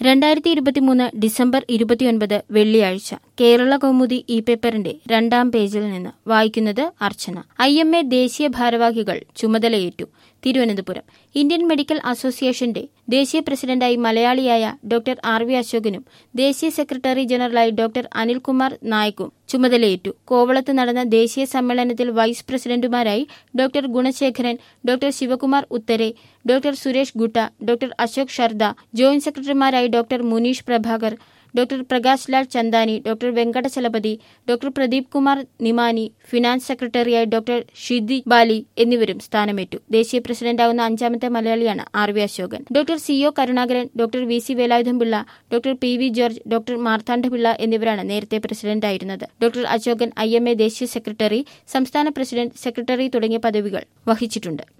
രണ്ടായിരത്തി ഇരുപത്തിമൂന്ന് ഡിസംബർ ഇരുപത്തിയൊൻപത് വെള്ളിയാഴ്ച കേരള കൗമുദി ഇ പേപ്പറിന്റെ രണ്ടാം പേജിൽ നിന്ന് വായിക്കുന്നത് അർച്ചന ഐ എം എ ദേശീയ ഭാരവാഹികൾ ചുമതലയേറ്റു തിരുവനന്തപുരം ഇന്ത്യൻ മെഡിക്കൽ അസോസിയേഷന്റെ ദേശീയ പ്രസിഡന്റായി മലയാളിയായ ഡോക്ടർ ആർ വി അശോകനും ദേശീയ സെക്രട്ടറി ജനറലായി ഡോക്ടർ അനിൽകുമാർ നായക്കും ചുമതലയേറ്റു കോവളത്ത് നടന്ന ദേശീയ സമ്മേളനത്തിൽ വൈസ് പ്രസിഡന്റുമാരായി doctor Gunasekaran doctor Sivakumar Uttare doctor Suresh Gutta doctor Ashok Sharda joint സെക്രട്ടറിമാരായി doctor Munish Prabhakar doctor Prakash Lal Chandani doctor Venkatachalapathy doctor Pradeep Kumar Nimani finance സെക്രട്ടറിയായി ഡോക്ടർ ഷിദി ബാലി എന്നിവരും സ്ഥാനമേറ്റു ദേശീയ പ്രസിഡന്റാകുന്ന അഞ്ചാമത്തെ മലയാളിയാണ് R V Ashokan doctor C O Karunakaran doctor V C Velayudhampillai doctor P V George doctor Marthanda Pillai എന്നിവരാണ് നേരത്തെ പ്രസിഡന്റായിരുന്നത് doctor Ashokan I M A ദേശീയ സെക്രട്ടറി സംസ്ഥാന പ്രസിഡന്റ് സെക്രട്ടറി തുടങ്ങിയ പദവികൾ വഹിച്ചിട്ടുണ്ട്